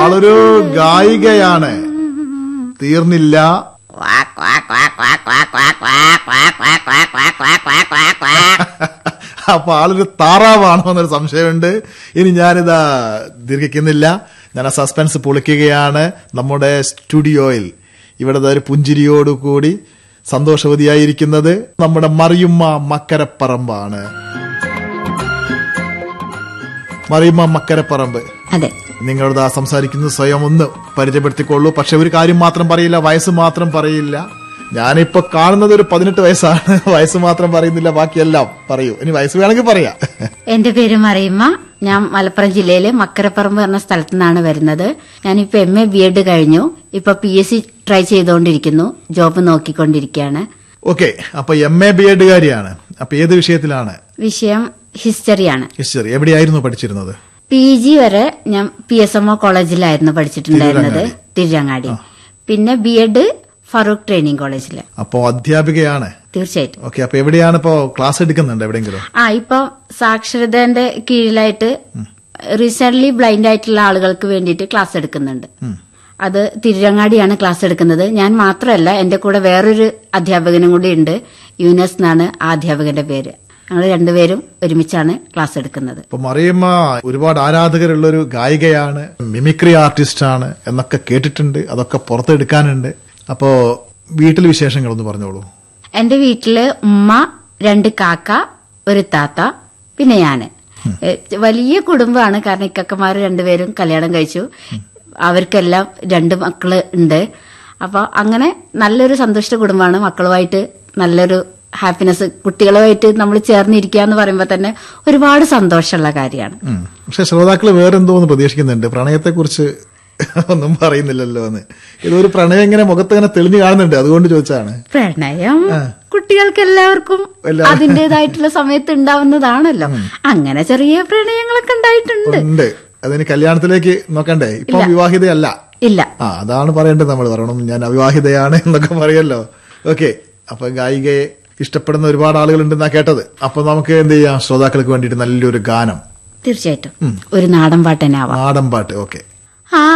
ആളൊരു ഗായികയാണ് തീർന്നില്ല അപ്പൊ ആളൊരു താറാവാണോ എന്നൊരു സംശയമുണ്ട് ഇനി ഞാനിതാ ദീർഘിക്കുന്നില്ല ഞാൻ ആ സസ്പെൻസ് പൊളിക്കുകയാണ് നമ്മുടെ സ്റ്റുഡിയോയിൽ ഇവിടെ ദാ ഒരു പുഞ്ചിരിയോടുകൂടി സന്തോഷവതിയായിരിക്കുന്നത് നമ്മുടെ മറിയുമ്മ മക്കരപ്പറമ്പാണ് മറിയുമ്മ മക്കരപ്പറമ്പ് അതെ നിങ്ങളോട് ആ സംസാരിക്കുന്നത് സ്വയം ഒന്ന് പരിചയപ്പെടുത്തിക്കൊള്ളൂ പക്ഷെ ഒരു കാര്യം മാത്രം പറയില്ല വയസ്സ് മാത്രം പറയില്ല ഞാനിപ്പോ കാണുന്നത് ഒരു പതിനെട്ട് വയസ്സാണ് വയസ്സ് മാത്രം പറയുന്നില്ല ബാക്കിയെല്ലാം പറയൂ ഇനി വയസ്സ് വേണമെങ്കിൽ പറയാം എന്റെ പേര് മറിയമ്മ ഞാൻ മലപ്പുറം ജില്ലയിലെ മക്കരപ്പറമ്പ് എന്ന സ്ഥലത്തു നിന്നാണ് വരുന്നത് ഞാനിപ്പോ എം എ ബി എഡ് കഴിഞ്ഞു ഇപ്പൊ പി എസ് സി ട്രൈ ചെയ്തുകൊണ്ടിരിക്കുന്നു ജോബ് നോക്കിക്കൊണ്ടിരിക്കുകയാണ് ഓക്കെ അപ്പൊ എം എ ബി എഡ് കാരിയാണ് അപ്പൊ ഏത് വിഷയത്തിലാണ് വിഷയം ഹിസ്റ്ററിയാണ് ഹിസ്റ്ററി എവിടെയായിരുന്നു പഠിച്ചിരുന്നത് പി ജി വരെ ഞാൻ പി എസ് എം ഒ കോളേജിലായിരുന്നു പഠിച്ചിട്ടുണ്ടായിരുന്നത് തിരുരങ്ങാടി പിന്നെ ബി എഡ് ഫറൂഖ് ട്രെയിനിങ് കോളേജില് അപ്പോ അധ്യാപികയാണ് തീർച്ചയായിട്ടും ഓക്കെ അപ്പൊ എവിടെയാണ് ഇപ്പോ ക്ലാസ് എടുക്കുന്നുണ്ട് എവിടെയെങ്കിലും ആ ഇപ്പൊ സാക്ഷരതന്റെ കീഴിലായിട്ട് റീസെന്റ് ബ്ലൈൻഡ് ആയിട്ടുള്ള ആളുകൾക്ക് വേണ്ടിയിട്ട് ക്ലാസ് എടുക്കുന്നുണ്ട് അത് തിരുരങ്ങാടിയാണ് ക്ലാസ് എടുക്കുന്നത് ഞാൻ മാത്രമല്ല എന്റെ കൂടെ വേറൊരു അധ്യാപകനും കൂടി ഉണ്ട് യൂനസ് എന്നാണ് ആ അധ്യാപകന്റെ പേര് ഞങ്ങൾ രണ്ടുപേരും ഒരുമിച്ചാണ് ക്ലാസ് എടുക്കുന്നത് ഇപ്പൊ മറിയമ്മ ഒരുപാട് ആരാധകരുള്ള ഒരു ഗായികയാണ് മിമിക്രി ആർട്ടിസ്റ്റ് ആണ് എന്നൊക്കെ കേട്ടിട്ടുണ്ട് അതൊക്കെ പുറത്തെടുക്കാനുണ്ട് അപ്പോ വീട്ടിൽ വിശേഷങ്ങളൊന്ന് പറഞ്ഞോളൂ എന്റെ വീട്ടില് ഉമ്മ രണ്ട് കാക്ക ഒരു താത്ത പിന്നെ ഞാന് ഏ, വലിയ കുടുംബമാണ് കാരണം ഇക്കക്കമാര് രണ്ടുപേരും കല്യാണം കഴിച്ചു അവർക്കെല്ലാം രണ്ട് മക്കള് ഉണ്ട് അപ്പൊ അങ്ങനെ നല്ലൊരു സന്തുഷ്ട കുടുംബമാണ് മക്കളുമായിട്ട് നല്ലൊരു ഹാപ്പിനെസ് കുട്ടികളുമായിട്ട് നമ്മൾ ചേർന്നിരിക്കുക എന്ന് പറയുമ്പോൾ തന്നെ ഒരുപാട് സന്തോഷമുള്ള കാര്യമാണ് ഉം. പക്ഷെ ശ്രോതാക്കൾ വേറെന്തോന്ന് പ്രതീക്ഷിക്കുന്നുണ്ട് പ്രണയത്തെക്കുറിച്ച് ഒന്നും പറയുന്നില്ലല്ലോ എന്ന് ഇതൊരു പ്രണയം ഇങ്ങനെ മുഖത്ത് ഇങ്ങനെ തെളിഞ്ഞു കാണുന്നുണ്ട് അതുകൊണ്ട് ചോദിച്ചാണ് പ്രണയം കുട്ടികൾക്ക് എല്ലാവർക്കും എല്ലാ- അതിന്റേതായിട്ടുള്ള സമയത്ത് ഉണ്ടാവുന്നതാണല്ലോ അങ്ങനെ ചെറിയ പ്രണയങ്ങളൊക്കെ ഉണ്ടായിട്ടുണ്ട് ഉണ്ട് അതിന് കല്യാണത്തിലേക്ക് നോക്കണ്ടേ ഇപ്പൊ വിവാഹിതയല്ല ഇല്ല ആ അതാണ് പറയേണ്ടത് നമ്മൾ പറയണം ഞാൻ അവിവാഹിതയാണ് എന്നൊക്കെ പറയല്ലോ ഓക്കെ അപ്പൊ ഗായികയെ ഇഷ്ടപ്പെടുന്ന ഒരുപാട് ആളുകളുണ്ടെന്നാ കേട്ടത് അപ്പൊ നമുക്ക് എന്ത് ചെയ്യാം ശ്രോതാക്കൾക്ക് വേണ്ടിയിട്ട് നല്ലൊരു ഗാനം തീർച്ചയായിട്ടും ഒരു നാടൻ പാട്ടനാവാം നാടൻ പാട്ട് ഓക്കെ ആ